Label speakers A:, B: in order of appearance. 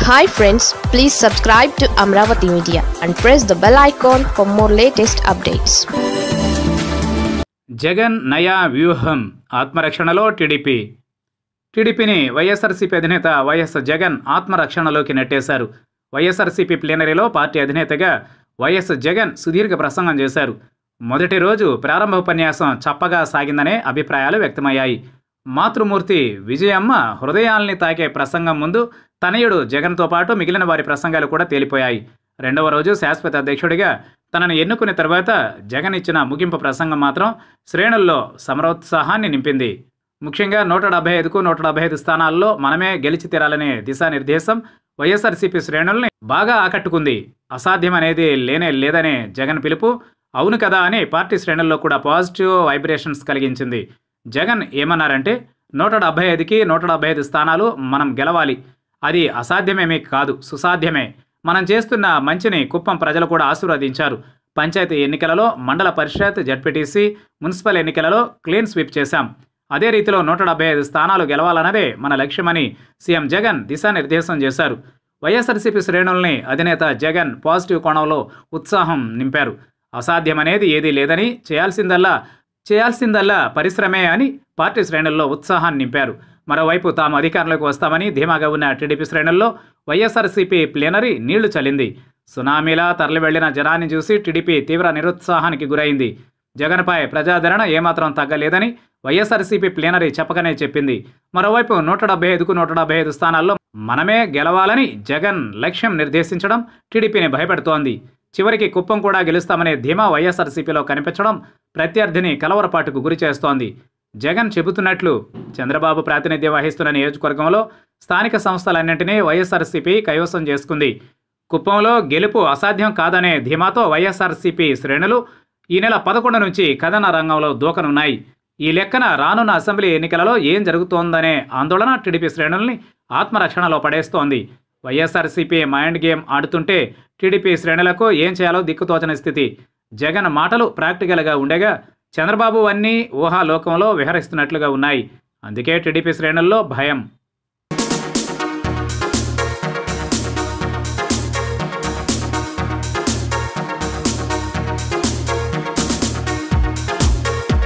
A: hi friends please subscribe to Amaravati media and press the bell icon for more latest updates
B: Jagan నయా వ్యూహం ఆత్మరక్షణలో TDP టీడీపీని YSRCP అధినేత YS Jagan ఆత్మరక్షణలోకి నెట్టేశారు వైఎస్ఆర్సీపీ ప్లీనరీలో పార్టీ అధినేతగా వైఎస్ జగన్ సుదీర్ఘ ప్రసంగం చేశారు మొదటి రోజు ప్రారంభ ఉపన్యాసం చప్పగా సాగిందనే అభిప్రాయాలు వ్యక్తమయ్యాయి మాతృమూర్తి విజయమ్మ హృదయాల్ని తాకే ప్రసంగం ముందు తనయుడు జగన్తో పాటు మిగిలిన వారి ప్రసంగాలు కూడా తేలిపోయాయి రెండవ రోజు శాశ్వత అధ్యక్షుడిగా తనను ఎన్నుకున్న తర్వాత జగన్ ఇచ్చిన ముగింపు ప్రసంగం మాత్రం శ్రేణుల్లో సమరోత్సాహాన్ని నింపింది ముఖ్యంగా నూట డెబ్బై ఐదుకు నూట డెబ్బై ఐదు స్థానాల్లో మనమే గెలిచి తీరాలనే దిశానిర్దేశం వైఎస్ఆర్సీపీ శ్రేణుల్ని బాగా ఆకట్టుకుంది అసాధ్యం అనేది లేనే లేదనే జగన్ పిలుపు అవును కదా అని పార్టీ శ్రేణుల్లో కూడా పాజిటివ్ వైబ్రేషన్స్ కలిగించింది జగన్ ఏమన్నారంటే నూట డెబ్బై ఐదుకి నూట డెబ్బై ఐదు స్థానాలు మనం గెలవాలి అది అసాధ్యమేమీ కాదు సుసాధ్యమే మనం చేస్తున్న మంచిని కుప్పం ప్రజలు కూడా ఆశీర్వదించారు పంచాయతీ ఎన్నికలలో మండల పరిషత్ జడ్పీటీసీ మున్సిపల్ ఎన్నికలలో క్లీన్ స్వీప్ చేశాం అదే రీతిలో నూట డెబ్బై ఐదు స్థానాలు గెలవాలన్నదే మన లక్ష్యమని సీఎం జగన్ దిశానిర్దేశం చేశారు వైఎస్ఆర్సీపీ శ్రేణుల్ని అధినేత జగన్ పాజిటివ్ కోణంలో ఉత్సాహం నింపారు అసాధ్యమనేది ఏదీ లేదని చేయాల్సిందల్లా చేయాల్సిందల్లా పరిశ్రమే అని పార్టీ శ్రేణుల్లో ఉత్సాహాన్ని నింపారు మరోవైపు తాము అధికారంలోకి వస్తామని ధీమాగా ఉన్న టీడీపీ శ్రేణుల్లో వైఎస్ఆర్సీపీ ప్లీనరీ నీళ్లు చల్లింది సునామీలా తరలి వెళ్లిన జనాన్ని చూసి టీడీపీ తీవ్ర నిరుత్సాహానికి గురైంది జగన్పై ప్రజాదరణ ఏమాత్రం తగ్గలేదని వైఎస్ఆర్సీపీ ప్లీనరీ చెప్పకనే చెప్పింది మరోవైపు నూట డెబ్బై ఐదుకు నూట డెబ్బై ఐదు స్థానాల్లో మనమే గెలవాలని జగన్ లక్ష్యం నిర్దేశించడం టీడీపీని భయపెడుతోంది చివరికి కుప్పం కూడా గెలుస్తామనే ధీమా వైఎస్ఆర్సీపీలో కనిపించడం ప్రత్యర్థిని కలవరపాటుకు గురి చేస్తోంది జగన్ చెబుతున్నట్లు చంద్రబాబు ప్రాతినిధ్యం వహిస్తున్న నియోజకవర్గంలో స్థానిక సంస్థలన్నింటినీ వైఎస్ఆర్సీపీ కైవసం చేసుకుంది కుప్పంలో గెలుపు అసాధ్యం కాదనే ధీమాతో వైఎస్ఆర్సీపీ శ్రేణులు ఈ నెల పదకొండు నుంచి కథన రంగంలో దూకనున్నాయి ఈ లెక్కన రానున్న అసెంబ్లీ ఎన్నికలలో ఏం జరుగుతోందనే ఆందోళన టీడీపీ శ్రేణుల్ని ఆత్మరక్షణలో పడేస్తోంది వైఎస్ఆర్సీపీ మైండ్ గేమ్ ఆడుతుంటే టీడీపీ శ్రేణులకు ఏం చేయాలో దిక్కుతోచని స్థితి జగన్ మాటలు ప్రాక్టికల్గా ఉండగా చంద్రబాబు అన్నీ ఊహాలోకంలో విహరిస్తున్నట్లుగా ఉన్నాయి అందుకే టీడీపీ శ్రేణుల్లో భయం